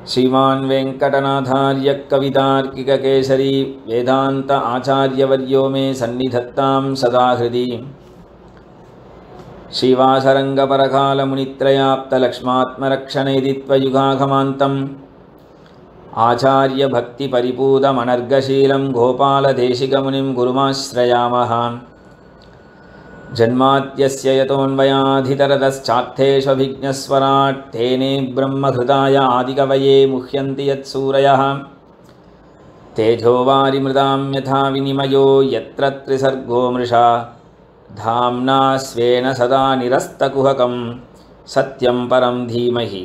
श्रीमान् वेङ्कटनाथार्यः कवितार्किककेसरी वेदान्त आचार्यवर्यो मे सन्निधत्तां सदा हृदि श्रीवासरङ्गपरकालमुनित्रयाप्तलक्ष्मात्मरक्षणेदि त्वयुगागमान्तम् आचार्यभक्तिपरिपूतमनर्गशीलं गोपालदेशिकमुनिं गुरुमाश्रयामः जन्माद्यस्य यतोऽन्वयाधितरतश्चार्थेष्वभिज्ञस्वराट् तेने ब्रह्महृदाय आदिकवये मुह्यन्ति यत्सूरयः तेजोवारिमृदां यथा विनिमयो यत्र त्रिसर्गो मृषा धाम्ना स्वेन सदा निरस्तकुहकं सत्यं परं धीमहि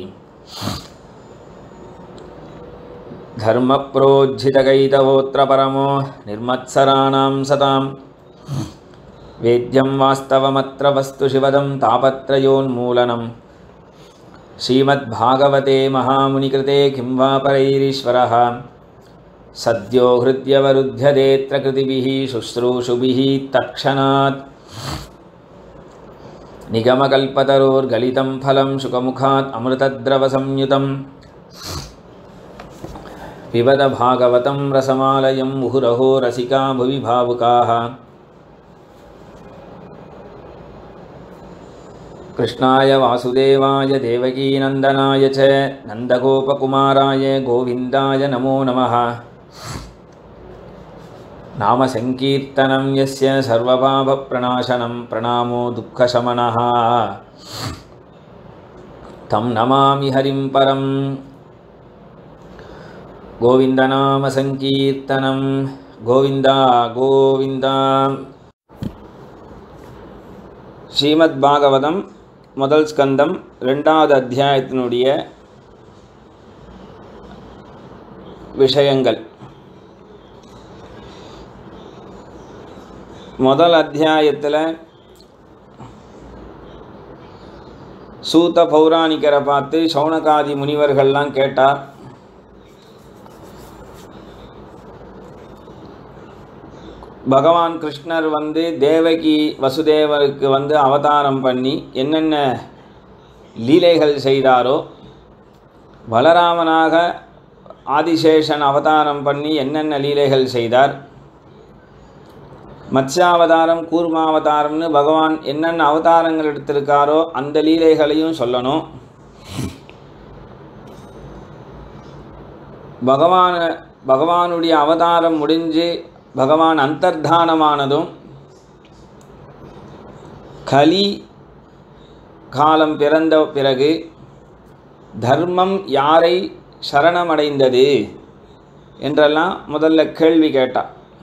धर्मप्रोज्झितकैतवोऽत्र परमो निर्मत्सराणां सतां वेद्यं वास्तवमत्र वस्तु शिवदं तापत्रयोन्मूलनं श्रीमद्भागवते महामुनिकृते किं वा परैरीश्वरः सद्यो हृद्यवरुध्यदेऽत्र कृतिभिः शुश्रूषुभिः तत्क्षणात् निगमकल्पतरोर्गलितं फलं शुकमुखात् अमृतद्रवसंयुतं पिबद भागवतं रसमालयं मुहुरहो रसिका भुवि भावुकाः कृष्णाय वासुदेवाय देवकीनन्दनाय च नन्दगोपकुमाराय गोविन्दाय नमो नमः नामसङ्कीर्तनं यस्य सर्वपापप्रणाशनं प्रणामो दुःखशमनः तं नमामि हरिं परं गोविन्दनामसङ्कीर्तनं गोविन्दा गोविन्दा ஸ்ரீமத் பாகவதம் முதல் ஸ்கந்தம் ரெண்டாவது அத்தியாயத்தினுடைய விஷயங்கள் முதல் அத்தியாயத்தில் சூத்த பௌராணிக்கரை பார்த்து சௌனகாதி முனிவர்கள்லாம் கேட்டார் பகவான் கிருஷ்ணர் வந்து தேவகி வசுதேவருக்கு வந்து அவதாரம் பண்ணி என்னென்ன லீலைகள் செய்தாரோ பலராமனாக ஆதிசேஷன் அவதாரம் பண்ணி என்னென்ன லீலைகள் செய்தார் மத்ஸ்யாவதாரம் கூர்மாவதாரம்னு பகவான் என்னென்ன அவதாரங்கள் எடுத்திருக்காரோ அந்த லீலைகளையும் சொல்லணும் பகவான் பகவானுடைய அவதாரம் முடிஞ்சு பகவான் அந்தர்தானமானதும் கலி காலம் பிறந்த பிறகு தர்மம் யாரை சரணமடைந்தது என்றெல்லாம் முதல்ல கேள்வி கேட்டா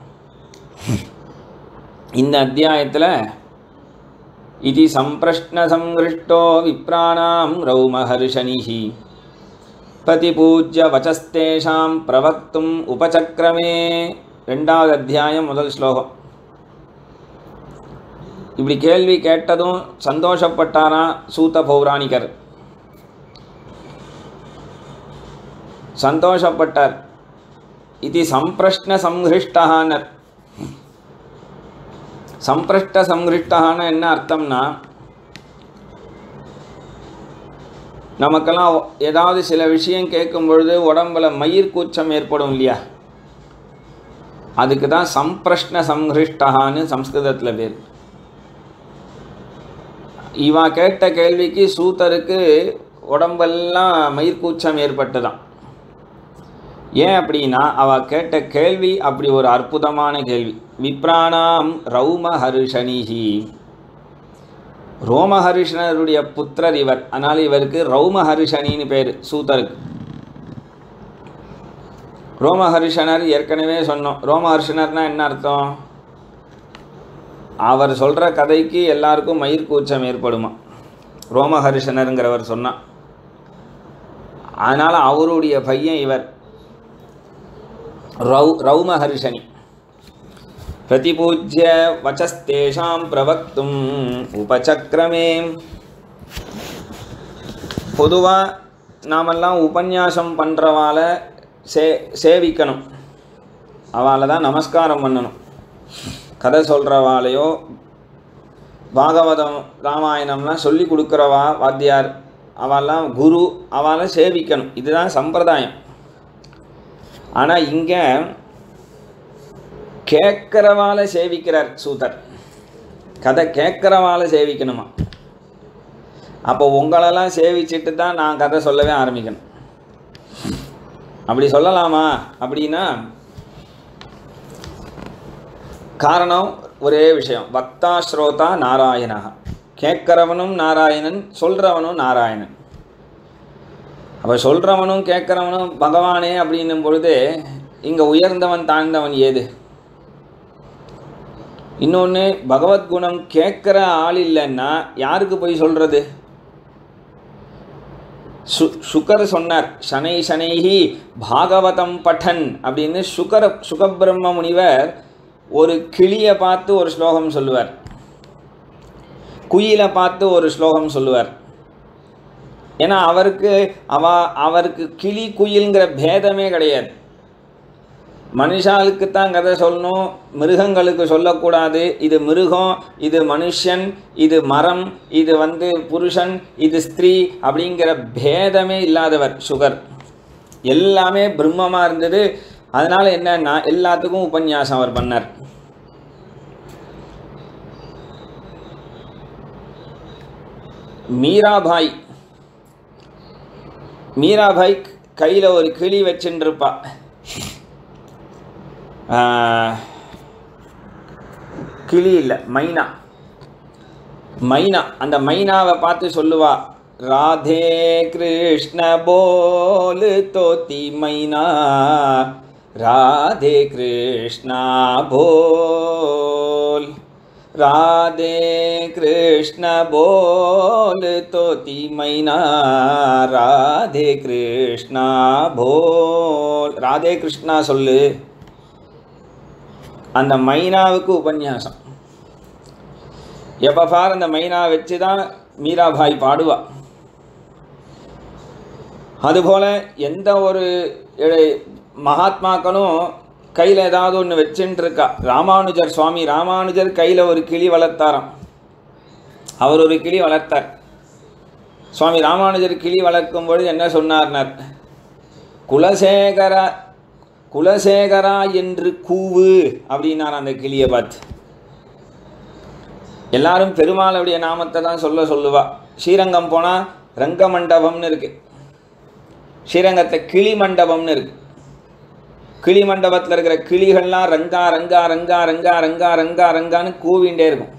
இந்த அத்தியாயத்தில் இது சம்பிரஷ்ன சங்கிருஷ்டோ விப்ராணாம் ரௌமஹர்ஷனிஹி பதிபூஜ்ய வச்சஸ்தேஷாம் பிரவக்தும் உபசக்கிரமே ரெண்டாவது அத்தியாயம் முதல் ஸ்லோகம் இப்படி கேள்வி கேட்டதும் சந்தோஷப்பட்டாரா சூத்த பௌராணிகர் சந்தோஷப்பட்டார் இது சம்பிரஷ்ன சம்ஹிருஷ்டகானர் சம்பிரஷ்ட சம்ஹிருஷ்டகான என்ன அர்த்தம்னா நமக்கெல்லாம் ஏதாவது சில விஷயம் கேட்கும் பொழுது உடம்புல மயிர் கூச்சம் ஏற்படும் இல்லையா அதுக்கு தான் சம்பிரஷ்ன சம்ஹிருஷ்டகான்னு சம்ஸ்கிருதத்தில் பேர் இவா கேட்ட கேள்விக்கு சூத்தருக்கு உடம்பெல்லாம் மயிர்கூச்சம் ஏற்பட்டுதான் ஏன் அப்படின்னா அவ கேட்ட கேள்வி அப்படி ஒரு அற்புதமான கேள்வி விப்ராணாம் ரௌமஹர்ஷனிஹி ரோமஹர்ஷனருடைய புத்திரர் இவர் அதனால் இவருக்கு ரௌமஹர்ஷனின்னு பேர் சூத்தருக்கு ரோமஹர்ஷனர் ஏற்கனவே சொன்னோம் ரோமஹர்ஷனர்னா என்ன அர்த்தம் அவர் சொல்கிற கதைக்கு எல்லாருக்கும் மயிர் கூச்சம் ஏற்படுமா ரோமஹர்ஷனருங்கிறவர் சொன்னான் அதனால் அவருடைய பையன் இவர் ரௌ ரௌமஹர்ஷனி பிரதிபூஜ்ய வச்சஸ்தேஷாம் பிரவக்தும் உபசக்கிரமே பொதுவாக நாமெல்லாம் உபன்யாசம் பண்ணுறவால சே சேவிக்கணும் அவளை தான் நமஸ்காரம் பண்ணணும் கதை சொல்கிறவாளையோ பாகவதம் ராமாயணம்லாம் சொல்லி கொடுக்குறவா வாத்தியார் அவெல்லாம் குரு அவெல்லாம் சேவிக்கணும் இதுதான் சம்பிரதாயம் ஆனால் இங்கே கேட்குறவால சேவிக்கிறார் சூதர் கதை கேட்குறவால சேவிக்கணுமா அப்போ உங்களெல்லாம் சேவிச்சிட்டு தான் நான் கதை சொல்லவே ஆரம்பிக்கணும் அப்படி சொல்லலாமா அப்படின்னா காரணம் ஒரே விஷயம் பக்தா ஸ்ரோதா நாராயணா கேட்குறவனும் நாராயணன் சொல்கிறவனும் நாராயணன் அப்போ சொல்கிறவனும் கேட்குறவனும் பகவானே அப்படின்னும் பொழுது இங்கே உயர்ந்தவன் தாழ்ந்தவன் ஏது இன்னொன்று பகவத்குணம் கேட்குற ஆள் இல்லைன்னா யாருக்கு போய் சொல்கிறது சு சுகர் சொன்னார் சனை சனைஹி பாகவதம் பட்டன் அப்படின்னு சுகர சுகபிரம்ம முனிவர் ஒரு கிளியை பார்த்து ஒரு ஸ்லோகம் சொல்லுவார் குயிலை பார்த்து ஒரு ஸ்லோகம் சொல்லுவார் ஏன்னா அவருக்கு அவ அவருக்கு கிளி குயில்ங்கிற பேதமே கிடையாது மனுஷாளுக்கு தான் கதை சொல்லணும் மிருகங்களுக்கு சொல்லக்கூடாது இது மிருகம் இது மனுஷன் இது மரம் இது வந்து புருஷன் இது ஸ்திரீ அப்படிங்கிற பேதமே இல்லாதவர் சுகர் எல்லாமே பிரம்மமாக இருந்தது அதனால் என்னன்னா எல்லாத்துக்கும் உபன்யாசம் அவர் பண்ணார் மீராபாய் மீராபாய் கையில் ஒரு கிளி வச்சுருப்பா கிளி இல்லை மைனா மைனா அந்த மைனாவை பார்த்து சொல்லுவா ராதே கிருஷ்ண போல் தோத்தி மைனா ராதே கிருஷ்ணா போல் ராதே கிருஷ்ண போல் தோத்தி மைனா ராதே கிருஷ்ணா போல் ராதே கிருஷ்ணா சொல்லு அந்த மைனாவுக்கு உபன்யாசம் எப்போ பார் அந்த மைனா வச்சு தான் மீராபாய் பாடுவா அதுபோல் எந்த ஒரு இழை- மகாத்மாக்களும் கையில் ஏதாவது ஒன்று வச்சுட்டு இருக்கா ராமானுஜர் சுவாமி ராமானுஜர் கையில் ஒரு கிளி வளர்த்தாராம் அவர் ஒரு கிளி வளர்த்தார் சுவாமி ராமானுஜர் கிளி வளர்க்கும் பொழுது என்ன சொன்னார்னார் குலசேகர குலசேகரா என்று கூவு அப்படின்னார் அந்த கிளியை பார்த்து எல்லாரும் பெருமாளுடைய நாமத்தை தான் சொல்ல சொல்லுவா ஸ்ரீரங்கம் போனால் ரங்க மண்டபம்னு இருக்கு ஸ்ரீரங்கத்தை கிளி மண்டபம்னு இருக்கு கிளி மண்டபத்தில் இருக்கிற கிளிகள்லாம் ரங்கா ரங்கா ரங்கா ரங்கா ரங்கா ரங்கா ரங்கான்னு கூவிண்டே இருக்கும்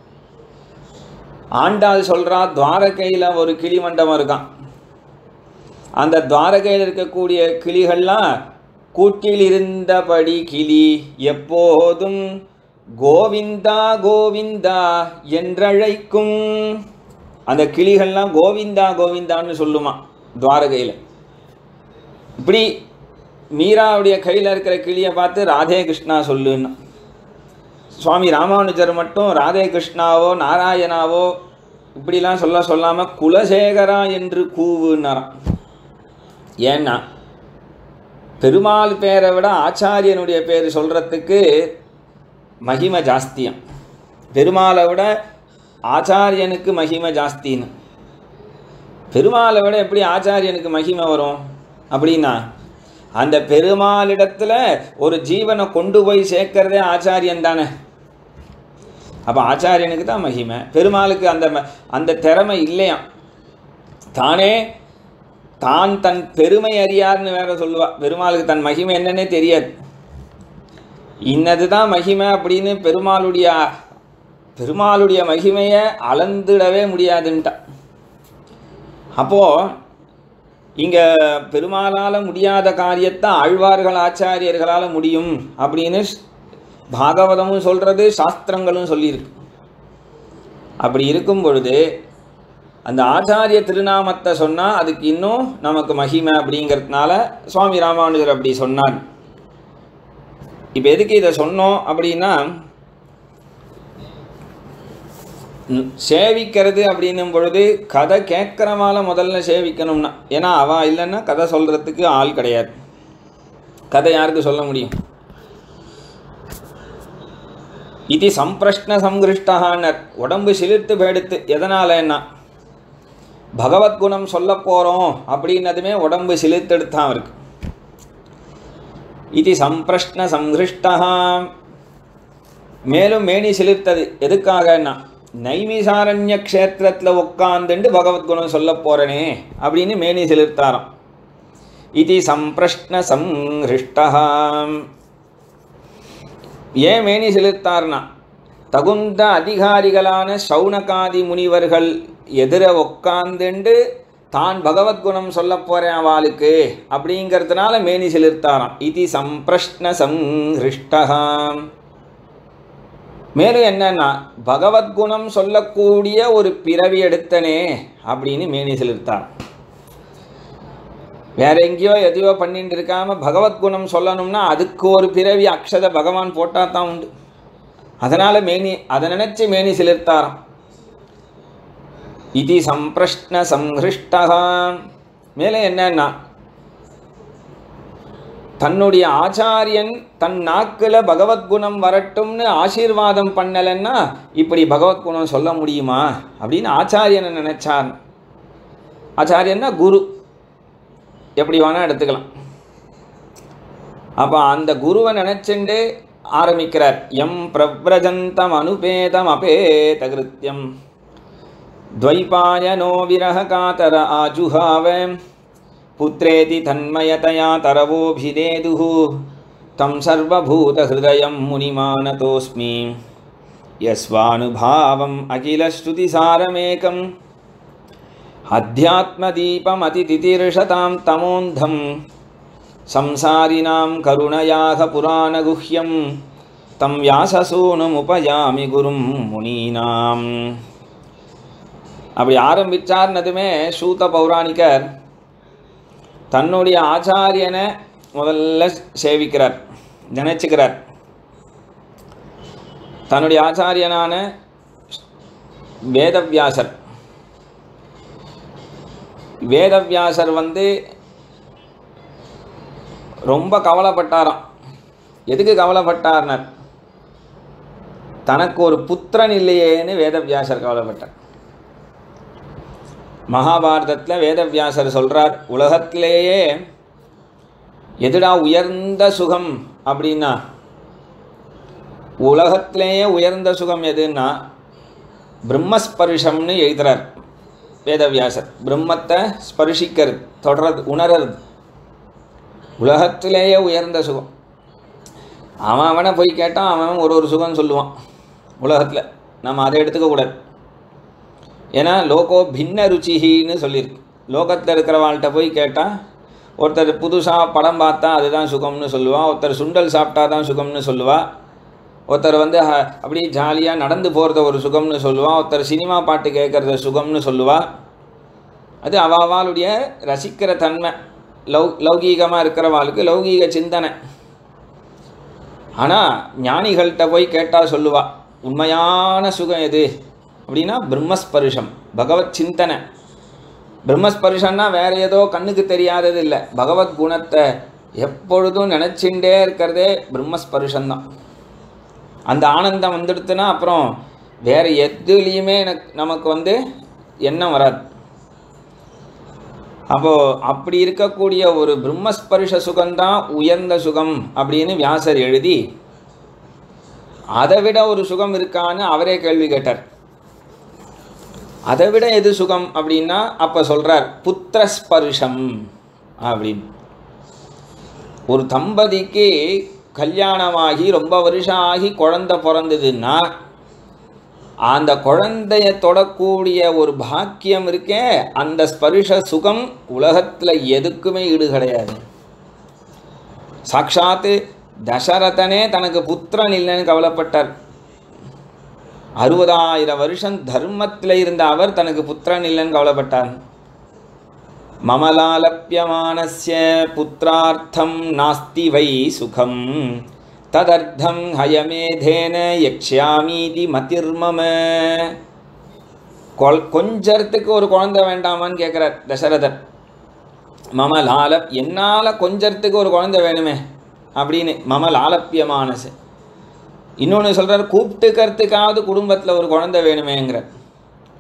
ஆண்டாள் சொல்றா துவாரகையில் ஒரு கிளி மண்டபம் இருக்கான் அந்த துவாரகையில் இருக்கக்கூடிய கிளிகள்லாம் கூட்டில் இருந்தபடி கிளி எப்போதும் கோவிந்தா கோவிந்தா என்றழைக்கும் அந்த கிளிகள்லாம் கோவிந்தா கோவிந்தான்னு சொல்லுமா துவாரகையில் இப்படி மீராவுடைய கையில் இருக்கிற கிளியை பார்த்து ராதே கிருஷ்ணா சொல்லுன்னா சுவாமி ராமானுஜர் மட்டும் ராதே கிருஷ்ணாவோ நாராயணாவோ இப்படிலாம் சொல்ல சொல்லாமல் குலசேகரா என்று கூவுன்னாராம் ஏன்னா பெருமாள் பேரை விட ஆச்சாரியனுடைய பேர் சொல்கிறதுக்கு மகிமை ஜாஸ்தியம் பெருமாளை விட ஆச்சாரியனுக்கு மகிமை ஜாஸ்தின்னு பெருமாளை விட எப்படி ஆச்சாரியனுக்கு மகிமை வரும் அப்படின்னா அந்த பெருமாளிடத்துல ஒரு ஜீவனை கொண்டு போய் சேர்க்கறதே ஆச்சாரியன் தானே அப்போ ஆச்சாரியனுக்கு தான் மகிமை பெருமாளுக்கு அந்த ம- அந்த திறமை இல்லையாம் தானே தான் தன் பெருமை அறியார்னு வேற சொல்லுவா பெருமாளுக்கு தன் மகிமை என்னன்னே தெரியாது இன்னது தான் மகிமை அப்படின்னு பெருமாளுடைய பெருமாளுடைய மகிமையை அளந்துடவே முடியாதுன்ட்டா அப்போது இங்கே பெருமாளால் முடியாத காரியத்தை ஆழ்வார்கள் ஆச்சாரியர்களால் முடியும் அப்படின்னு பாகவதமும் சொல்கிறது சாஸ்திரங்களும் சொல்லியிருக்கு அப்படி இருக்கும் பொழுது அந்த ஆச்சாரிய திருநாமத்தை சொன்னால் அதுக்கு இன்னும் நமக்கு மகிமை அப்படிங்கிறதுனால சுவாமி ராமானுஜர் அப்படி சொன்னார் இப்போ எதுக்கு இதை சொன்னோம் அப்படின்னா ம், சேவிக்கிறது அப்படின்னும் பொழுது கதை கேட்குறவால முதல்ல சேவிக்கணும்னா ஏன்னா அவ இல்லைன்னா கதை சொல்கிறதுக்கு ஆள் கிடையாது கதை யாருக்கு சொல்ல முடியும் இது சம்பிரஷ்ன சங்கிருஷ்டகான்னர் உடம்பு சிலிர்த்து போயிடுத்து எதனாலன்னா பகவத்குணம் சொல்ல போகிறோம் அப்படின்னதுமே உடம்பு சிலிர்த்தெடுத்தான் அவருக்கு இது சம்பிரஷ்ன சங்கிருஷ்டா மேலும் மேனி சிலிர்த்தது எதுக்காகன்னா நைமிசாரண்ய க்ஷேத்திரத்தில் உட்காந்துண்டு பகவத்குணம் சொல்ல போகிறனே அப்படின்னு மேனி சிலிர்த்தாராம் இது சம்பிரஷ்ன சங்கிருஷ்டா ஏன் மேனி சிலிர்த்தார்னா தகுந்த அதிகாரிகளான சௌனகாதி முனிவர்கள் எதிர உட்காந்துண்டு தான் பகவத்குணம் சொல்ல போகிறேன் அவளுக்கு அப்படிங்கிறதுனால மேனி சிலிர்த்தாராம் இது சம்பிரஷ்ன சங்கிருஷ்டகாம் மேலும் என்னன்னா பகவத்குணம் சொல்லக்கூடிய ஒரு பிறவி எடுத்தனே அப்படின்னு மேனி சிலிர்த்தார் வேற எங்கேயோ எதையோ பண்ணிட்டு இருக்காம பகவத்குணம் சொல்லணும்னா அதுக்கு ஒரு பிறவி அக்ஷத பகவான் போட்டா தான் உண்டு அதனால மேனி அதை நினைச்சு மேனி சிலிர்த்தாராம் இது சம்பிரஷ்ன சங்கிருஷ்டகா மேலே என்னன்னா தன்னுடைய ஆச்சாரியன் தன் நாக்கில் பகவத்குணம் வரட்டும்னு ஆசீர்வாதம் பண்ணலைன்னா இப்படி பகவத்குணம் சொல்ல முடியுமா அப்படின்னு ஆச்சாரியனை நினைச்சார் ஆச்சாரியன்னா குரு எப்படி வேணால் எடுத்துக்கலாம் அப்போ அந்த குருவை நினச்சிண்டு ஆரம்பிக்கிறார் எம் பிரவ்ரஜந்தம் அனுபேதம் அபேத கிருத்தியம் द्वैपायनो विरहकातर आजुहाव पुत्रेति तन्मयतया तरवोभिदेदुः तं सर्वभूतहृदयं मुनिमानतोऽस्मि यस्वानुभावम् अखिलश्रुतिसारमेकम् अध्यात्मदीपमतितितिर्षतां तमोन्धं संसारिणां करुणयाः पुराणगुह्यं तं व्याससूनुमुपयामि गुरुं मुनीनाम् அப்படி ஆரம்பித்தார்னதுமே சூத பௌராணிகர் தன்னுடைய ஆச்சாரியனை முதல்ல சேவிக்கிறார் நினைச்சுக்கிறார் தன்னுடைய ஆச்சாரியனான வேதவியாசர் வேதவியாசர் வந்து ரொம்ப கவலைப்பட்டாராம் எதுக்கு கவலைப்பட்டார்னர் தனக்கு ஒரு புத்திரன் இல்லையேன்னு வேதவியாசர் கவலைப்பட்டார் மகாபாரதத்தில் வேதவியாசர் சொல்கிறார் உலகத்திலேயே எதுடா உயர்ந்த சுகம் அப்படின்னா உலகத்திலேயே உயர்ந்த சுகம் எதுன்னா பிரம்மஸ்பர்ஷம்னு எழுதுறார் வேதவியாசர் பிரம்மத்தை ஸ்பர்ஷிக்கிறது தொடர்றது உணர்றது உலகத்திலேயே உயர்ந்த சுகம் அவன் அவனை போய் கேட்டான் அவன் ஒரு ஒரு சுகம் சொல்லுவான் உலகத்தில் நம்ம அதை எடுத்துக்கக்கூடாது ஏன்னா லோகோ பின்ன ருச்சிஹின்னு சொல்லியிருக்கு லோகத்தில் இருக்கிறவாள்கிட்ட போய் கேட்டால் ஒருத்தர் புதுசாக படம் பார்த்தா அதுதான் சுகம்னு சொல்லுவான் ஒருத்தர் சுண்டல் சாப்பிட்டா தான் சுகம்னு சொல்லுவா ஒருத்தர் வந்து ஹ- அப்படியே ஜாலியாக நடந்து போகிறத ஒரு சுகம்னு சொல்லுவான் ஒருத்தர் சினிமா பாட்டு கேட்குறத சுகம்னு சொல்லுவா அது அவாவாளுடைய ரசிக்கிற தன்மை லௌ லௌகீகமாக இருக்கிறவாளுக்கு லௌகீக சிந்தனை ஆனால் ஞானிகள்கிட்ட போய் கேட்டால் சொல்லுவா உண்மையான சுகம் எது அப்படின்னா பிரம்மஸ்பருஷம் பகவத் சிந்தனை பிரம்மஸ்பருஷம்னா வேற ஏதோ கண்ணுக்கு தெரியாதது இல்லை பகவத் குணத்தை எப்பொழுதும் நினச்சிண்டே இருக்கிறதே பிரம்மஸ்பருஷம்தான் அந்த ஆனந்தம் வந்துடுத்துன்னா அப்புறம் வேற எதுலேயுமே எனக்கு நமக்கு வந்து எண்ணம் வராது அப்போ அப்படி இருக்கக்கூடிய ஒரு பிரம்மஸ்பர்ஷ சுகம்தான் உயர்ந்த சுகம் அப்படின்னு வியாசர் எழுதி அதை விட ஒரு சுகம் இருக்கான்னு அவரே கேள்வி கேட்டார் அதை விட எது சுகம் அப்படின்னா அப்ப சொல்றார் புத்திரஸ்பர்ஷம் அப்படின்னு ஒரு தம்பதிக்கு கல்யாணமாகி ரொம்ப வருஷம் ஆகி குழந்தை பிறந்ததுன்னா அந்த குழந்தைய தொடக்கூடிய ஒரு பாக்கியம் இருக்கே அந்த ஸ்பர்ஷ சுகம் உலகத்தில் எதுக்குமே ஈடு கிடையாது சாக்ஷாத்து தசரதனே தனக்கு புத்திரன் இல்லைன்னு கவலைப்பட்டார் அறுபதாயிரம் வருஷம் தர்மத்தில் இருந்த அவர் தனக்கு புத்திரன் இல்லைன்னு கவலைப்பட்டார் மமலாலப்பியமானஸ்ய புத்திரார்த்தம் நாஸ்தி வை சுகம் ததர்த்தம் ஹயமேதேன யக்ஷாமீதி மதிர்மம கொல் கொஞ்சத்துக்கு ஒரு குழந்தை வேண்டாமான்னு கேட்குறார் தசரதர் மம லாலப் என்னால் கொஞ்சத்துக்கு ஒரு குழந்தை வேணுமே அப்படின்னு மம லாலப்பியமானசு இன்னொன்று சொல்கிறார் கூப்பிட்டுக்கிறதுக்காவது குடும்பத்தில் ஒரு குழந்தை வேணுமேங்கிறார்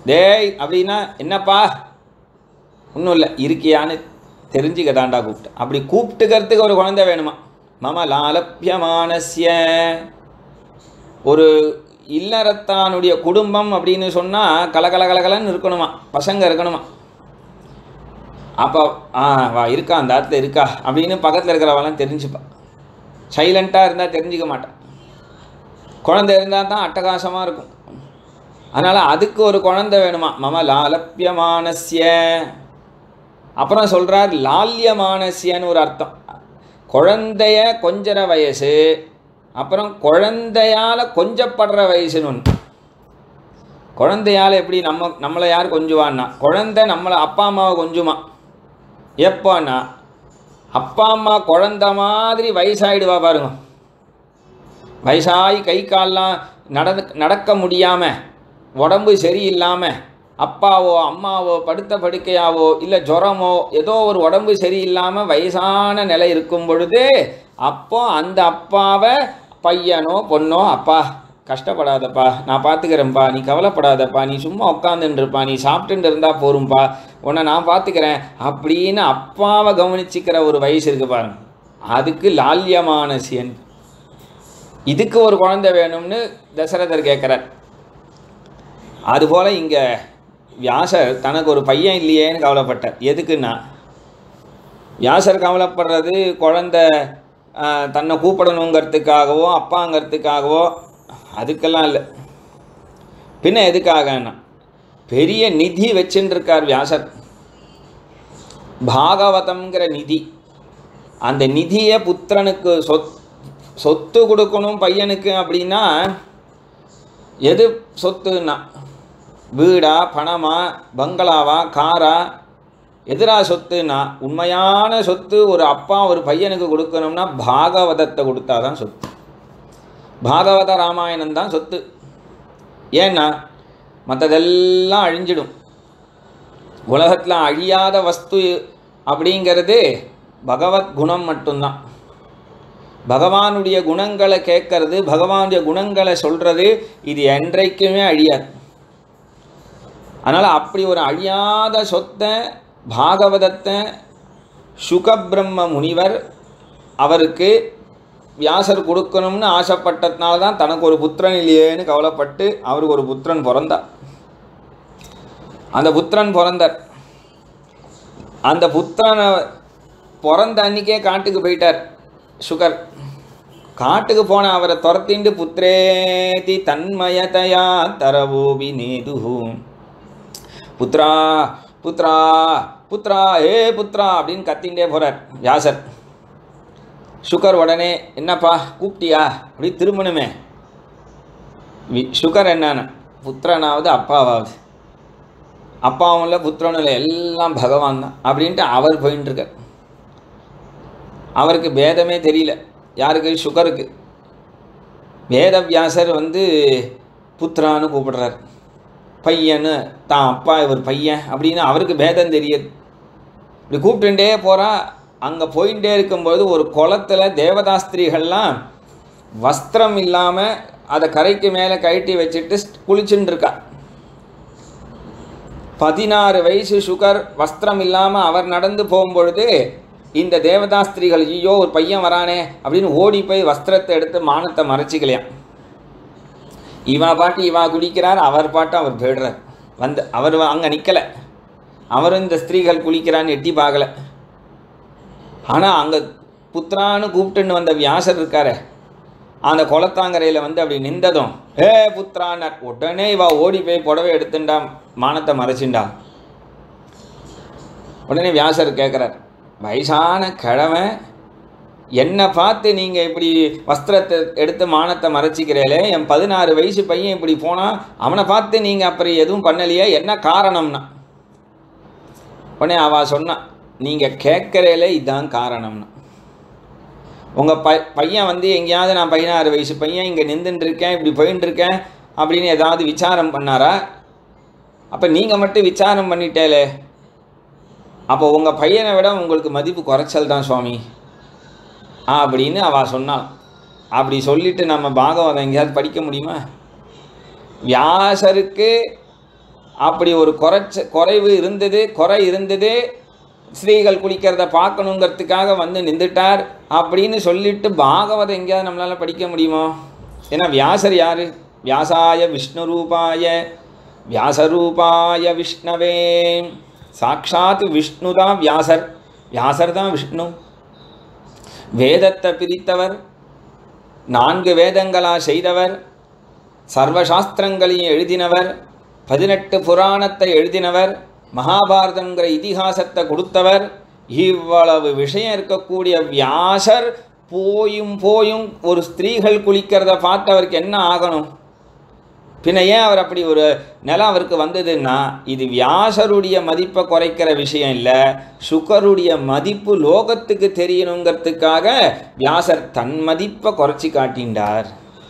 டேய் அப்படின்னா என்னப்பா ஒன்றும் இல்லை இருக்கியான்னு தெரிஞ்சுக்க தாண்டா கூப்பிட்டு அப்படி கூப்பிட்டுக்கிறதுக்கு ஒரு குழந்தை வேணுமா மம லாலப்பியமானஸ்ய ஒரு இல்லறத்தானுடைய குடும்பம் அப்படின்னு சொன்னால் கலகல கலகலன்னு இருக்கணுமா பசங்க இருக்கணுமா அப்போ ஆ வா இருக்கா அந்த ஆத்துல இருக்கா அப்படின்னு பக்கத்தில் இருக்கிறவெல்லாம் தெரிஞ்சுப்பா சைலண்ட்டாக இருந்தால் தெரிஞ்சுக்க மாட்டான் குழந்தை இருந்தால் தான் அட்டகாசமாக இருக்கும் அதனால் அதுக்கு ஒரு குழந்தை வேணுமா மம லாலப்பியமானஸ்ய அப்புறம் சொல்கிறார் லால்யமானஸ்யன்னு ஒரு அர்த்தம் குழந்தைய கொஞ்சற வயசு அப்புறம் குழந்தையால் கொஞ்சப்படுற வயசுன்னு ஒன்று குழந்தையால் எப்படி நம்ம நம்மளை யார் கொஞ்சுவான்னா குழந்தை நம்மளை அப்பா அம்மாவை கொஞ்சுமா எப்போன்னா அப்பா அம்மா குழந்த மாதிரி வயசாயிடுவா பாருங்க வயசாகி கை கால்லாம் நடந்து நடக்க முடியாமல் உடம்பு சரியில்லாமல் அப்பாவோ அம்மாவோ படுத்த படுக்கையாவோ இல்லை ஜுரமோ ஏதோ ஒரு உடம்பு சரியில்லாமல் வயசான நிலை இருக்கும் பொழுது அப்போ அந்த அப்பாவை பையனோ பொண்ணோ அப்பா கஷ்டப்படாதப்பா நான் பார்த்துக்கிறேன்ப்பா நீ கவலைப்படாதப்பா நீ சும்மா உட்காந்துருப்பா நீ சாப்பிட்டுட்டு இருந்தால் போரும்பா உன்னை நான் பார்த்துக்கிறேன் அப்படின்னு அப்பாவை கவனிச்சிக்கிற ஒரு வயசு இருக்கு பாருங்க அதுக்கு லால்யமானசியன் இதுக்கு ஒரு குழந்தை வேணும்னு தசரதர் கேட்குறார் அதுபோல் இங்கே வியாசர் தனக்கு ஒரு பையன் இல்லையேன்னு கவலைப்பட்டார் எதுக்குன்னா வியாசர் கவலைப்படுறது குழந்தை ஆஹ், தன்னை கூப்பிடணுங்கிறதுக்காகவோ அப்பாங்கிறதுக்காகவோ அதுக்கெல்லாம் இல்லை பின்ன எதுக்காகன்னா பெரிய நிதி வச்சுட்டு இருக்கார் வியாசர் பாகவதம்ங்கிற நிதி அந்த நிதியை புத்திரனுக்கு சொத் சொத்து கொடுக்கணும் பையனுக்கு அப்படின்னா எது சொத்துன்னா வீடா பணமா பங்களாவா காரா எதிரா சொத்துன்னா உண்மையான சொத்து ஒரு அப்பா ஒரு பையனுக்கு கொடுக்கணும்னா பாகவதத்தை கொடுத்தாதான் சொத்து பாகவத ராமாயணம் தான் சொத்து ஏன்னா மற்றதெல்லாம் அழிஞ்சிடும் உலகத்தில் அழியாத வஸ்து அப்படிங்கிறது பகவத் குணம் மட்டும்தான் பகவானுடைய குணங்களை கேட்கறது பகவானுடைய குணங்களை சொல்கிறது இது என்றைக்குமே அழியாது அதனால் அப்படி ஒரு அழியாத சொத்தை பாகவதத்தை சுகபிரம்ம முனிவர் அவருக்கு வியாசர் கொடுக்கணும்னு ஆசைப்பட்டதுனால தான் தனக்கு ஒரு புத்திரன் இல்லையேன்னு கவலைப்பட்டு அவருக்கு ஒரு புத்திரன் பிறந்தார் அந்த புத்திரன் பிறந்தார் அந்த புத்திரனை பிறந்த அன்னைக்கே காட்டுக்கு போயிட்டார் சுகர் காட்டுக்கு போன அவரை துரத்திண்டு புத்திரேதி தன்மயதயா தரவோபி நேதுஹூ புத்ரா புத்ரா புத்ரா ஏ புத்ரா அப்படின்னு கத்திண்டே போகிறார் வியாசர் சுகர் உடனே என்னப்பா கூப்பிட்டியா அப்படி திரும்பணுமே வி சுகர் என்னன்னு புத்திரனாவது அப்பாவாவது அப்பாவும் இல்லை புத்திரனும் இல்லை எல்லாம் பகவான் தான் அப்படின்ட்டு அவர் போயின்னு இருக்கார் அவருக்கு பேதமே தெரியல யாருக்கு சுகருக்கு வேதவியாசர் வந்து புத்திரான்னு கூப்பிடுறார் பையன்னு தான் அப்பா இவர் பையன் அப்படின்னு அவருக்கு பேதம் தெரியுது இப்படி கூப்பிட்டுட்டே போகிறா அங்கே போயிட்டே இருக்கும்போது ஒரு குளத்தில் தேவதாஸ்திரிகள்லாம் வஸ்திரம் இல்லாமல் அதை கரைக்கு மேலே கழட்டி வச்சுட்டு குளிச்சுட்டு இருக்கா பதினாறு வயசு சுகர் வஸ்திரம் இல்லாமல் அவர் நடந்து போகும்பொழுது இந்த தேவதாஸ்திரிகள் ஐயோ ஒரு பையன் வரானே அப்படின்னு ஓடி போய் வஸ்திரத்தை எடுத்து மானத்தை மறைச்சிக்கலையாம் இவா பாட்டு இவா குளிக்கிறார் அவர் பாட்டு அவர் போயிடுறார் வந்து அவர் அங்கே நிற்கலை அவரும் இந்த ஸ்திரீகள் குளிக்கிறான்னு எட்டி பார்க்கல ஆனால் அங்கே புத்திரான்னு கூப்பிட்டுன்னு வந்த வியாசர் இருக்காரே அந்த குளத்தாங்கரையில் வந்து அப்படி நின்றதும் ஏ புத்திரான்னார் உடனே இவா ஓடி போய் புடவை எடுத்துண்டா மானத்தை மறைச்சிண்டா உடனே வியாசர் கேட்குறார் வயசான கிழமை என்னை பார்த்து நீங்கள் இப்படி வஸ்திரத்தை எடுத்து மானத்தை மறைச்சிக்கிறீங்களே என் பதினாறு வயசு பையன் இப்படி போனால் அவனை பார்த்து நீங்கள் அப்புறம் எதுவும் பண்ணலையே என்ன காரணம்னா உடனே அவ சொன்னான் நீங்கள் கேட்குறேல இதுதான் காரணம்னா உங்கள் பை பையன் வந்து எங்கேயாவது நான் பதினாறு வயசு பையன் இங்கே நின்றுட்டு இருக்கேன் இப்படி போயின்னு இருக்கேன் அப்படின்னு ஏதாவது விசாரம் பண்ணாரா அப்போ நீங்கள் மட்டும் விசாரம் பண்ணிட்டேலே அப்போ உங்கள் பையனை விட உங்களுக்கு மதிப்பு குறைச்சல் தான் சுவாமி அப்படின்னு அவள் சொன்னாள் அப்படி சொல்லிட்டு நம்ம பாகவதம் எங்கேயாவது படிக்க முடியுமா வியாசருக்கு அப்படி ஒரு குறைச்ச குறைவு இருந்தது குறை இருந்தது ஸ்திரீகள் குளிக்கிறத பார்க்கணுங்கிறதுக்காக வந்து நின்றுட்டார் அப்படின்னு சொல்லிட்டு பாகவதம் எங்கேயாவது நம்மளால் படிக்க முடியுமோ ஏன்னா வியாசர் யார் வியாசாய விஷ்ணு ரூபாய வியாசரூபாய விஷ்ணவே சாக்ஷாத் விஷ்ணு தான் வியாசர் வியாசர் தான் விஷ்ணு வேதத்தை பிரித்தவர் நான்கு வேதங்களா செய்தவர் சர்வசாஸ்திரங்களையும் எழுதினவர் பதினெட்டு புராணத்தை எழுதினவர் மகாபாரதங்கிற இதிகாசத்தை கொடுத்தவர் இவ்வளவு விஷயம் இருக்கக்கூடிய வியாசர் போயும் போயும் ஒரு ஸ்திரீகள் குளிக்கிறத பார்த்து அவருக்கு என்ன ஆகணும் பின்ன ஏன் அவர் அப்படி ஒரு நிலம் அவருக்கு வந்ததுன்னா இது வியாசருடைய மதிப்பை குறைக்கிற விஷயம் இல்லை சுகருடைய மதிப்பு லோகத்துக்கு தெரியணுங்கிறதுக்காக வியாசர் தன் மதிப்பை குறைச்சி காட்டிண்டார்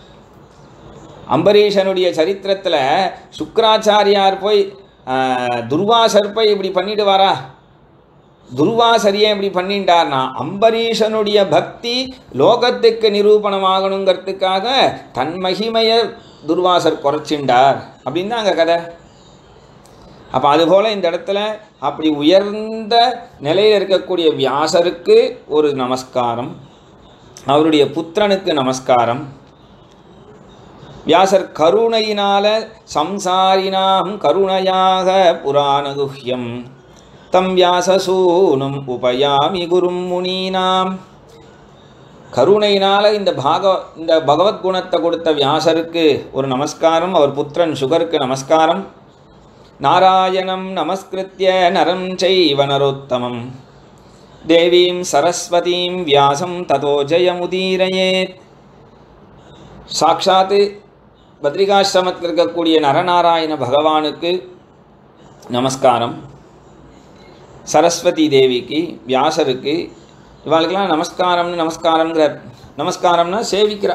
அம்பரீஷனுடைய சரித்திரத்தில் சுக்கராச்சாரியார் போய் ஆஹ், துர்வாசர் போய் இப்படி பண்ணிடுவாரா துர்வாசரியே இப்படி பண்ணிட்டார்னா அம்பரீஷனுடைய பக்தி லோகத்துக்கு நிரூபணமாகணுங்கிறதுக்காக தன் மகிமையை துர்வாசர் குறைச்சிண்டார் அப்படின்னு தான் அங்கே கதை அப்போ அதுபோல் இந்த இடத்துல அப்படி உயர்ந்த நிலையில் இருக்கக்கூடிய வியாசருக்கு ஒரு நமஸ்காரம் அவருடைய புத்திரனுக்கு நமஸ்காரம் வியாசர் கருணையினால சம்சாரினாம் கருணையாக புராணகுஹ்யம் தம் வியாசசூனும் உபயாமி குரும் முனீனாம் கருணையினால இந்த பாக இந்த பகவத்குணத்தை கொடுத்த வியாசருக்கு ஒரு நமஸ்காரம் அவர் புத்திரன் சுகருக்கு நமஸ்காரம் நாராயணம் நமஸ்கிருத்திய நரம் செய்வ நரோத்தமம் தேவீம் சரஸ்வதீம் வியாசம் ததோ ஜெயமுதீரயேத் சாக்ஷாத்து பத்ரிகாசிரமத்தில் இருக்கக்கூடிய நரநாராயண பகவானுக்கு நமஸ்காரம் சரஸ்வதி தேவிக்கு வியாசருக்கு இவாளுக்கெல்லாம் நமஸ்காரம்னு நமஸ்காரம்ங்கிற நமஸ்காரம்னா சேவிக்கிறா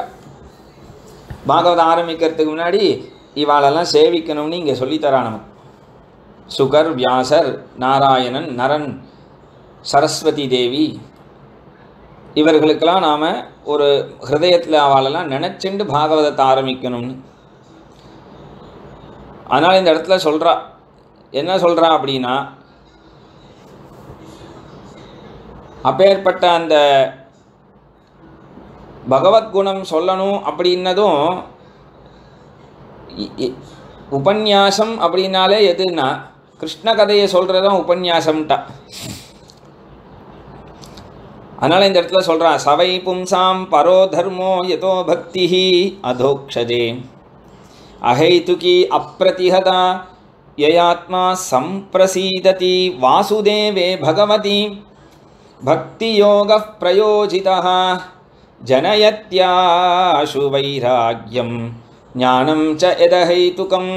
பாகவதம் ஆரம்பிக்கிறதுக்கு முன்னாடி இவாளெல்லாம் சேவிக்கணும்னு இங்கே சொல்லித்தரா நமக்கு சுகர் வியாசர் நாராயணன் நரன் சரஸ்வதி தேவி இவர்களுக்கெல்லாம் நாம் ஒரு ஹிருதயத்தில் அவளெல்லாம் நினச்சிண்டு பாகவதத்தை ஆரம்பிக்கணும்னு அதனால் இந்த இடத்துல சொல்கிறா என்ன சொல்கிறா அப்படின்னா அப்பேற்பட்ட அந்த பகவத்குணம் சொல்லணும் அப்படின்னதும் இ- இ- உபன்யாசம் அப்படின்னாலே எதுன்னா கிருஷ்ண கதையை சொல்கிறதும் உபன்யாசம்ட்டா அதனால் இந்த இடத்துல சொல்கிறான் சவை பும்சாம் பரோ தர்மோ யதோ பக்தி அதோக்ஷதே அஹைதுகி அப்பிரதிஹதா யயாத்மா சம்பிரசீததி வாசுதேவே பகவதி பக்தியோக பிரயோஜிதः ஜனயத்யாஷு வைராக்கியம் ஞானம் ச எதஹைத்துகம்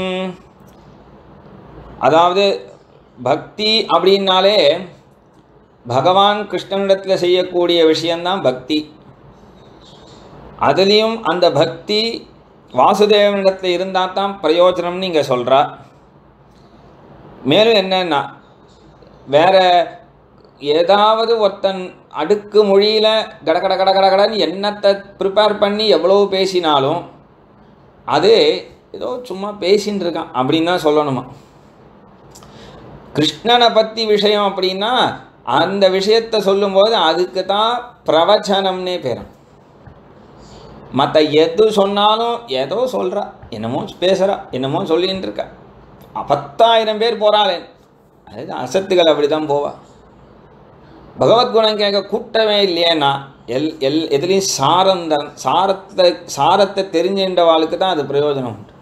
அதாவது பக்தி அப்படின்னாலே பகவான் கிருஷ்ணனிடத்தில் செய்யக்கூடிய விஷயந்தான் பக்தி அதுலேயும் அந்த பக்தி வாசுதேவனிடத்தில் இருந்தால் தான் பிரயோஜனம்னு இங்கே சொல்கிறா மேலும் என்னன்னா வேற ஏதாவது ஒருத்தன் அடுக்கு மொழியில் கட கட கட கட கடன்னு என்னத்தை ப்ரிப்பேர் பண்ணி எவ்வளோ பேசினாலும் அது ஏதோ சும்மா பேசின்னு இருக்கான் அப்படின்னு தான் சொல்லணுமா கிருஷ்ணனை பற்றி விஷயம் அப்படின்னா அந்த விஷயத்தை சொல்லும்போது அதுக்கு தான் பிரவச்சனம்னே பேரும் மற்ற எது சொன்னாலும் ஏதோ சொல்கிறா என்னமோ பேசுகிறா என்னமோ சொல்லின்னு இருக்கா பத்தாயிரம் பேர் போகிறாளே அது அசத்துகள் அப்படி தான் போவா பகவத்குணம் கேட்க கூட்டமே இல்லையேன்னா எல் எல் எதுலேயும் சாரந்த சாரத்தை சாரத்தை தெரிஞ்சின்றவாளுக்கு தான் அது பிரயோஜனம் உண்டு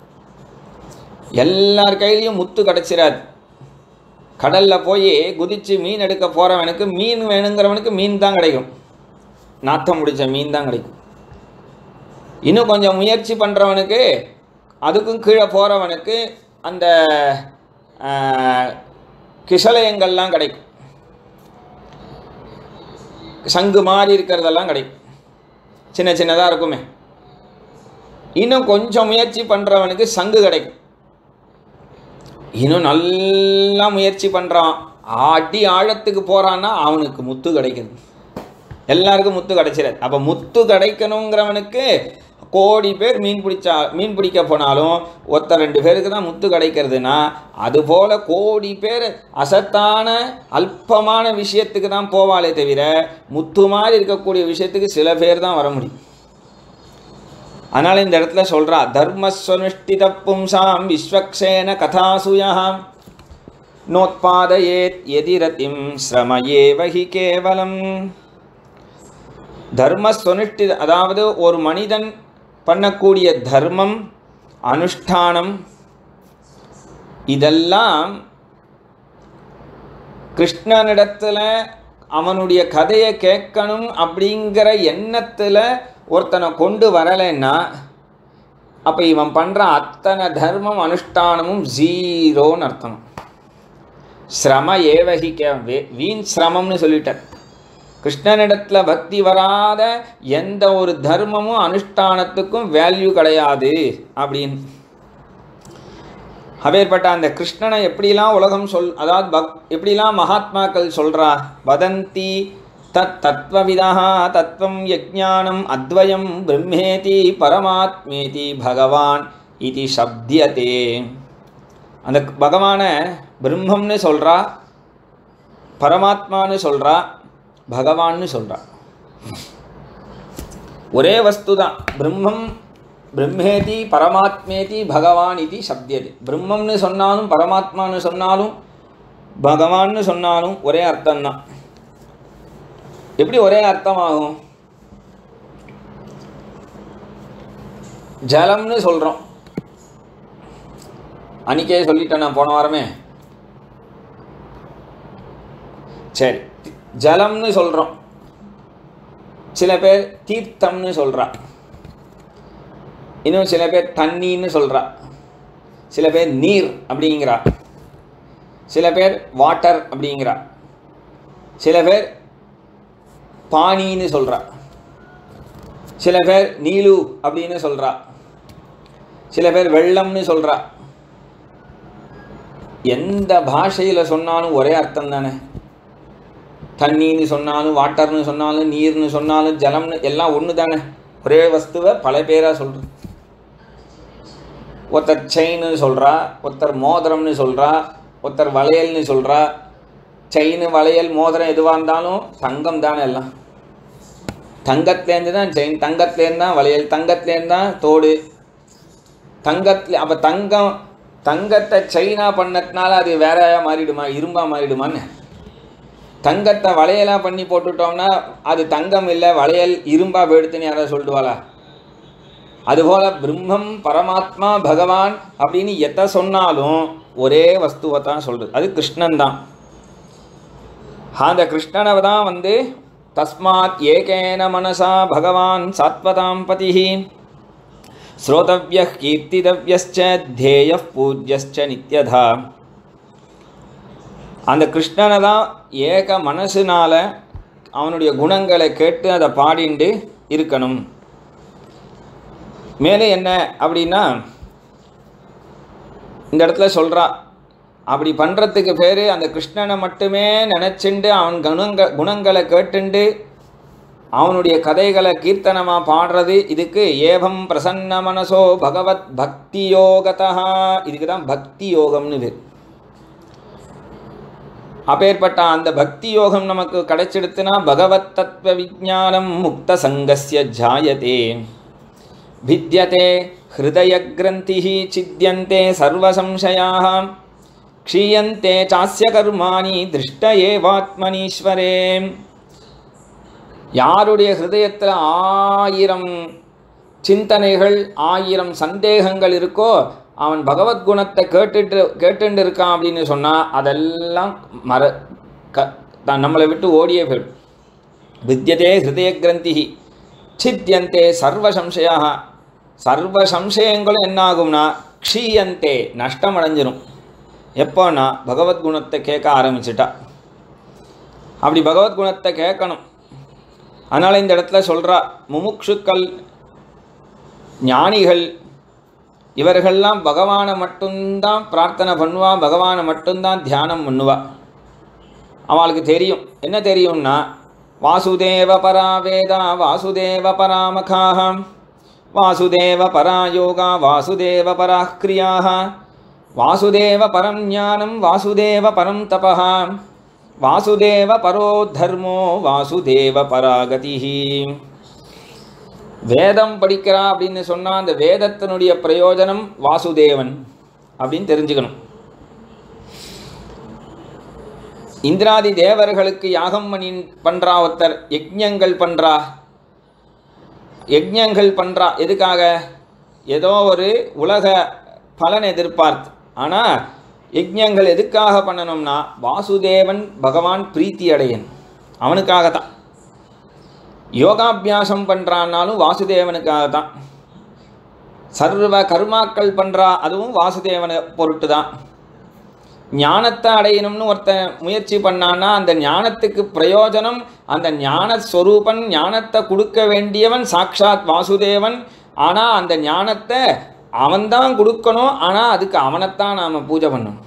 எல்லார் கையிலையும் முத்து கிடச்சிராது கடலில் போய் குதித்து மீன் எடுக்க போகிறவனுக்கு மீன் வேணுங்கிறவனுக்கு மீன் தான் கிடைக்கும் நாத்தம் முடிச்ச மீன் தான் கிடைக்கும் இன்னும் கொஞ்சம் முயற்சி பண்ணுறவனுக்கு அதுக்கும் கீழே போகிறவனுக்கு அந்த ஆஹ், கிசலயங்கள்லாம் கிடைக்கும் சங்கு மாதிரி இருக்கிறதெல்லாம் கிடைக்கும் சின்ன சின்னதாக இருக்குமே இன்னும் கொஞ்சம் முயற்சி பண்ணுறவனுக்கு சங்கு கிடைக்கும் இன்னும் நல்லா முயற்சி பண்ணுறான் அடி ஆழத்துக்கு போகிறான்னா அவனுக்கு முத்து கிடைக்குது எல்லாருக்கும் முத்து கிடைச்சிடாது அப்போ முத்து கிடைக்கணுங்கிறவனுக்கு கோடி பேர் மீன் பிடிச்சா மீன் பிடிக்க போனாலும் ஒருத்தர் ரெண்டு பேருக்கு தான் முத்து கிடைக்கிறதுனா அதுபோல் கோடி பேர் அசத்தான அல்பமான விஷயத்துக்கு தான் போவாளே தவிர முத்து மாதிரி இருக்கக்கூடிய விஷயத்துக்கு சில பேர் தான் வர முடியும் அதனால் இந்த இடத்துல சொல்கிறா தர்மஸ்வனுஷ்டித பும்சாம் விஸ்வக்ஷேன கதாசுயாம் நோத்பாதயேத் எதிரதிம் ஸ்ரமயேவ ஹி கேவலம் தர்மஸ்வனுஷ்டி அதாவது ஒரு மனிதன் பண்ணக்கூடிய தர்மம் அனுஷ்டானம் இதெல்லாம் கிருஷ்ணனிடத்தில் அவனுடைய கதையை கேட்கணும் அப்படிங்கிற எண்ணத்தில் ஒருத்தனை கொண்டு வரலைன்னா அப்போ இவன் பண்ணுற அத்தனை தர்மம் அனுஷ்டானமும் ஜீரோன்னு அர்த்தம் சிரம ஏவகி கே வே- வீண் சிரமம்னு சொல்லிட்டார் கிருஷ்ணனிடத்தில் பக்தி வராத எந்த ஒரு தர்மமும் அனுஷ்டானத்துக்கும் வேல்யூ கிடையாது அப்படின்னு அப்பேற்பட்ட அந்த கிருஷ்ணனை எப்படிலாம் உலகம் சொல் அதாவது பக் எப்படிலாம் மகாத்மாக்கள் சொல்றா வதந்தி தத் தத்வவிதா தத்துவம் யஜ்ஞானம் அத்வயம் பிரம்மேதி பரமாத்மேதி பகவான் இது சப்தியதே அந்த பகவானை பிரம்மம்னு சொல்றா பரமாத்மான்னு சொல்றா பகவான்னு சொல்றா ஒரே வஸ்து தான் பிரம்மம் பிரம்மேதி பரமாத்மேதி பகவான் இது சப்தியது பிரம்மம்னு சொன்னாலும் பரமாத்மான்னு சொன்னாலும் பகவான்னு சொன்னாலும் ஒரே அர்த்தம்தான் எப்படி ஒரே அர்த்தமாகும் ஜலம்னு சொல்கிறோம் அன்னைக்கே சொல்லிட்டேன் நான் போன வாரமே சரி ஜலம்னு சொல்கிறோம் சில பேர் தீர்த்தம்னு சொல்கிறா இன்னும் சில பேர் தண்ணின்னு சொல்கிறா சில பேர் நீர் அப்படிங்கிறா சில பேர் வாட்டர் அப்படிங்கிறா சில பேர் பானின்னு சொல்கிறா சில பேர் நீலு அப்படின்னு சொல்கிறா சில பேர் வெள்ளம்னு சொல்கிறா எந்த பாஷையில் சொன்னாலும் ஒரே அர்த்தம் தானே தண்ணின்னு சொன்னாலும் வாட்டர்னு சொன்னாலும் நீர்னு சொன்னாலும் ஜலம்னு எல்லாம் ஒன்று தானே ஒரே வஸ்துவை பல பேராக சொல்கிறது ஒருத்தர் செயின்னு சொல்கிறா ஒருத்தர் மோதிரம்னு சொல்கிறா ஒருத்தர் வளையல்னு சொல்கிறா செயின் வளையல் மோதிரம் எதுவாக இருந்தாலும் தங்கம் தானே எல்லாம் தங்கத்துலேருந்து தான் செயின் தங்கத்துலேருந்து தான் வளையல் தங்கத்துலேருந்து தான் தோடு தங்கத்துல அப்போ தங்கம் தங்கத்தை செயினாக பண்ணதுனால அது வேறையாக மாறிடுமா இரும்பாக மாறிடுமான்னு தங்கத்தை வளையலாக பண்ணி போட்டுட்டோம்னா அது தங்கம் இல்லை வளையல் இரும்பா போயிடுத்துன்னு யாராவது சொல்லிடுவாளா அதுபோல் பிரம்மம் பரமாத்மா பகவான் அப்படின்னு எதை சொன்னாலும் ஒரே வஸ்துவை தான் சொல்கிறது அது கிருஷ்ணன் தான் அந்த கிருஷ்ணனை தான் வந்து தஸ்மாத் ஏகேன மனசா பகவான் சாத்வதாம் பதிஹி ஸ்ரோதவ்ய கீர்த்திதவ்யஸ்ச தேய பூஜ்யஸ்ச நித்யதா அந்த கிருஷ்ணனை தான் ஏக மனசுனால அவனுடைய குணங்களை கேட்டு அதை பாடிண்டு இருக்கணும் மேலே என்ன அப்படின்னா இந்த இடத்துல சொல்கிறா அப்படி பண்ணுறதுக்கு பேர் அந்த கிருஷ்ணனை மட்டுமே நினச்சிண்டு அவன் குணங்க குணங்களை கேட்டுண்டு அவனுடைய கதைகளை கீர்த்தனமாக பாடுறது இதுக்கு ஏவம் பிரசன்ன மனசோ பகவத் பக்தி யோகதா இதுக்கு தான் பக்தி யோகம்னு பேர் அப்பேற்பட்ட அந்த பக்தி யோகம் நமக்கு கிடைச்சிடுத்துனா பகவத் தத்துவ விஜானம் முக்த சங்கஸ்ய ஜாயதே भिद्यते हृदयग्रन्थिः छिद्यन्ते सर्वसंशयाः क्षीयन्ते चास्य कर्माणि दृष्ट एवात्मनीश्वरे யாருடைய ஹிருதயத்தில் ஆயிரம் சிந்தனைகள் ஆயிரம் சந்தேகங்கள் இருக்கோ அவன் பகவத்குணத்தை கேட்டுட்டு கேட்டுட்டு இருக்கான் அப்படின்னு சொன்னால் அதெல்லாம் மற க தான் நம்மளை விட்டு ஓடியே போயிடும் வித்தியதே ஹிருதய கிரந்தி சித்தியந்தே சர்வ சம்சயாக சர்வ சம்சயங்களும் என்னாகும்னா க்ஷீயந்தே நஷ்டம் அடைஞ்சிரும் எப்போன்னா பகவத்குணத்தை கேட்க ஆரம்பிச்சிட்டா அப்படி பகவத்குணத்தை கேட்கணும் அதனால் இந்த இடத்துல சொல்கிறா முமுட்சுக்கள் ஞானிகள் இவர்கள்லாம் பகவானை மட்டும்தான் பிரார்த்தனை பண்ணுவா பகவானை மட்டும்தான் தியானம் பண்ணுவா அவளுக்கு தெரியும் என்ன தெரியும்னா வாசுதேவ பரா வேதா வாசுதேவ பராமகாம் வாசுதேவ பரா யோகா வாசுதேவ பரா கிரியாக வாசுதேவ பரம் ஞானம் வாசுதேவ பரம் தபः வாசுதேவ பரோ தர்மோ வாசுதேவ பராகதிஹி வேதம் படிக்கிறா அப்படின்னு சொன்னால் அந்த வேதத்தினுடைய பிரயோஜனம் வாசுதேவன் அப்படின்னு தெரிஞ்சுக்கணும் இந்திராதி தேவர்களுக்கு யாகம் பண்ணி பண்ணுறா ஒருத்தர் யஜ்ஞங்கள் பண்ணுறா யஜ்ஞங்கள் பண்ணுறா எதுக்காக ஏதோ ஒரு உலக பலன் எதிர்பார்த்து ஆனால் யஜ்ஞங்கள் எதுக்காக பண்ணணும்னா வாசுதேவன் பகவான் பிரீத்தி அடையன் அவனுக்காக தான் யோகாபியாசம் பண்ணுறான்னாலும் வாசுதேவனுக்காக தான் சர்வ கர்மாக்கள் பண்ணுறா அதுவும் வாசுதேவனை பொருட்டு தான் ஞானத்தை அடையணும்னு ஒருத்தன் முயற்சி பண்ணான்னா அந்த ஞானத்துக்கு பிரயோஜனம் அந்த ஞான ஸ்வரூபன் ஞானத்தை கொடுக்க வேண்டியவன் சாக்ஷாத் வாசுதேவன் ஆனால் அந்த ஞானத்தை அவன்தான் கொடுக்கணும் ஆனால் அதுக்கு அவனைத்தான் நாம் பூஜை பண்ணணும்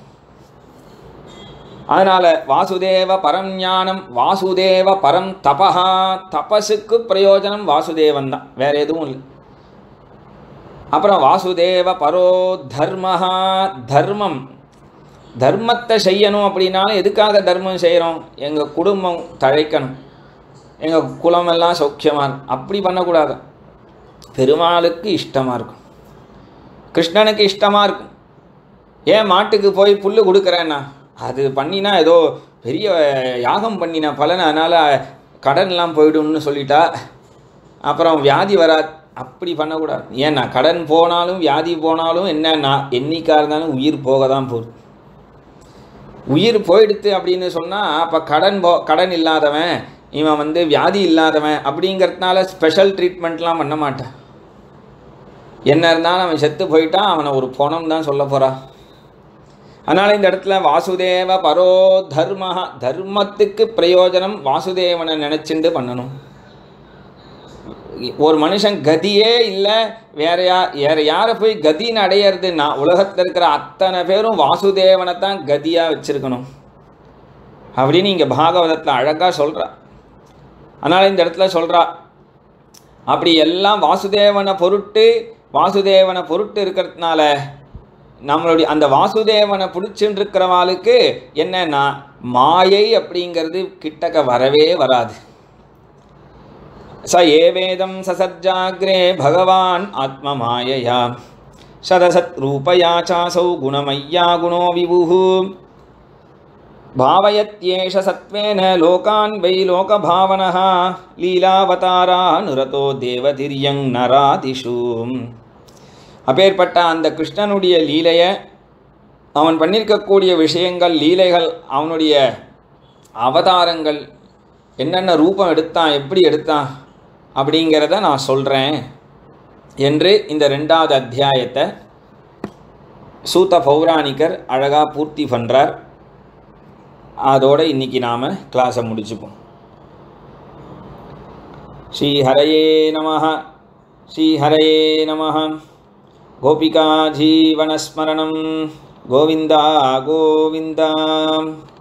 அதனால் வாசுதேவ பரம் ஞானம் வாசுதேவ பரம் தபஹா தபஸுக்கு பிரயோஜனம் வாசுதேவன் தான் வேற எதுவும் இல்லை அப்புறம் வாசுதேவ பரோ தர்மஹா தர்மம் தர்மத்தை செய்யணும் அப்படின்னாலும் எதுக்காக தர்மம் செய்கிறோம் எங்கள் குடும்பம் தழைக்கணும் எங்கள் குலமெல்லாம் சௌக்கியமாக இருக்கும் அப்படி பண்ணக்கூடாது பெருமாளுக்கு இஷ்டமாக இருக்கும் கிருஷ்ணனுக்கு இஷ்டமாக இருக்கும் ஏன் மாட்டுக்கு போய் புல் கொடுக்குறேன்னா அது பண்ணினா ஏதோ பெரிய யாகம் பண்ணின பலன் அதனால் கடன்லாம் போயிடும்னு சொல்லிட்டா அப்புறம் வியாதி வராது அப்படி பண்ணக்கூடாது ஏன்னா கடன் போனாலும் வியாதி போனாலும் என்னன்னா என்னைக்கா இருந்தாலும் உயிர் போக தான் போகுது உயிர் போயிடுத்து அப்படின்னு சொன்னால் அப்போ கடன் போ கடன் இல்லாதவன் இவன் வந்து வியாதி இல்லாதவன் அப்படிங்கிறதுனால ஸ்பெஷல் ட்ரீட்மெண்ட்லாம் பண்ண மாட்டான் என்ன இருந்தாலும் அவன் செத்து போயிட்டான் அவனை ஒரு பணம் தான் சொல்ல போகிறா அதனால் இந்த இடத்துல வாசுதேவ பரோ தர்ம தர்மத்துக்கு பிரயோஜனம் வாசுதேவனை நினச்சிண்டு பண்ணணும் ஒரு மனுஷன் கதியே இல்லை வேற யா வேற யாரை போய் கதின்னு அடையிறதுன்னா உலகத்தில் இருக்கிற அத்தனை பேரும் வாசுதேவனை தான் கதியாக வச்சிருக்கணும் அப்படின்னு இங்கே பாகவதத்தில் அழகாக சொல்கிறா அதனால் இந்த இடத்துல சொல்கிறா அப்படி எல்லாம் வாசுதேவனை பொருட்டு வாசுதேவனை பொருட்டு இருக்கிறதுனால நம்மளுடைய அந்த வாசுதேவனை பிடிச்சுட்டு இருக்கிறவாளுக்கு என்னன்னா மாயை அப்படிங்கிறது கிட்டக்க வரவே வராது स एवेदं ससज्जाग्रे भगवान् आत्ममायया शतसत्रूपया चासौ गुणमय्या गुणो विभुः भावयत्येष सत्त्वेन लोकान् वै लोकभावनः லீலாவதாரானுரதோ தேவதிரியங் நராதிஷு அப்பேற்பட்ட அந்த கிருஷ்ணனுடைய லீலையை அவன் பண்ணியிருக்கக்கூடிய விஷயங்கள் லீலைகள் அவனுடைய அவதாரங்கள் என்னென்ன ரூபம் எடுத்தான் எப்படி எடுத்தான் அப்படிங்கிறத நான் சொல்கிறேன் என்று இந்த ரெண்டாவது அத்தியாயத்தை சூத்த பௌராணிகர் அழகாக பூர்த்தி பண்ணுறார் அதோடு இன்றைக்கி நாம் கிளாஸை முடிச்சுப்போம் ஸ்ரீஹரையே நம ஸ்ரீஹரையே நம கோபிகா ஜீவனஸ்மரணம் கோவிந்தா கோவிந்தா